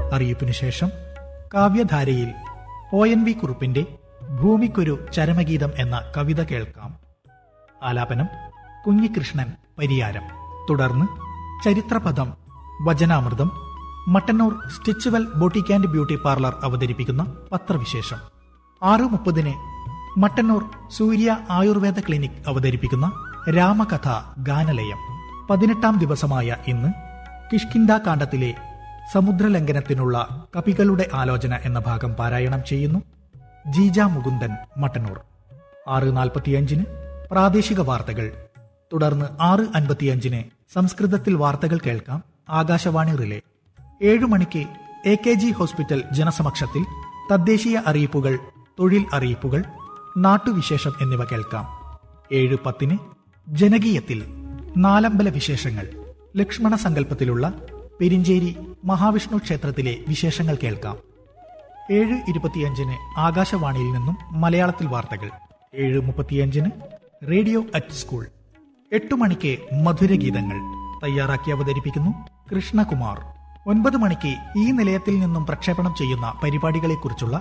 അറിയിപ്പിനു ശേഷം കാവ്യധാരയിൽ O N V കുറുപ്പിന്റെ ഭൂമിക്കൊരു ചരമഗീതം എന്ന കവിത കേൾക്കാം ആലാപനം കുഞ്ഞികൃഷ്ണൻ പരിയാരം തുടർന്ന് ചരിത്രപദം വചനാമൃതം Mattannur Stitchual boutique and beauty parlour അവതരിപ്പിക്കുന്ന പത്രവിശേഷം ആറ് മുപ്പതിന് മട്ടന്നൂർ സൂര്യ ആയുർവേദ ക്ലിനിക് അവതരിപ്പിക്കുന്ന രാമകഥ ഗാനലയം പതിനെട്ടാം ദിവസമായ ഇന്ന് കിഷ്കിന്ദ കാണ്ഡത്തിലെ സമുദ്രലംഘനത്തിനുള്ള കപികളുടെ ആലോചന എന്ന ഭാഗം പാരായണം ചെയ്യുന്നു ജീജ മുകുന്ദൻ മട്ടന്നൂർ ആറ് നാൽപ്പത്തിയഞ്ചിന് പ്രാദേശിക വാർത്തകൾ തുടർന്ന് ആറ് അൻപത്തിയഞ്ചിന് സംസ്കൃതത്തിൽ വാർത്തകൾ കേൾക്കാം ആകാശവാണി റിലേ ഏഴു മണിക്ക് എ കെ ജി ഹോസ്പിറ്റൽ ജനസമക്ഷത്തിൽ തദ്ദേശീയ അറിയിപ്പുകൾ തൊഴിൽ അറിയിപ്പുകൾ നാട്ടുവിശേഷം എന്നിവ കേൾക്കാം ഏഴ് പത്തിന് ജനകീയത്തിൽ നാലമ്പല വിശേഷങ്ങൾ ലക്ഷ്മണ സങ്കല്പത്തിലുള്ള പെരിഞ്ചേരി മഹാവിഷ്ണു ക്ഷേത്രത്തിലെ വിശേഷങ്ങൾ കേൾക്കാം ഏഴ് ഇരുപത്തിയഞ്ചിന് ആകാശവാണിയിൽ നിന്നും മലയാളത്തിൽ വാർത്തകൾ ഏഴ് മുപ്പത്തിയഞ്ചിന് റേഡിയോ അറ്റ് സ്കൂൾ എട്ടു മണിക്ക് മധുരഗീതങ്ങൾ തയ്യാറാക്കി അവതരിപ്പിക്കുന്നു കൃഷ്ണകുമാർ ഒൻപത് മണിക്ക് ഈ നിലയത്തിൽ നിന്നും പ്രക്ഷേപണം ചെയ്യുന്ന പരിപാടികളെക്കുറിച്ചുള്ള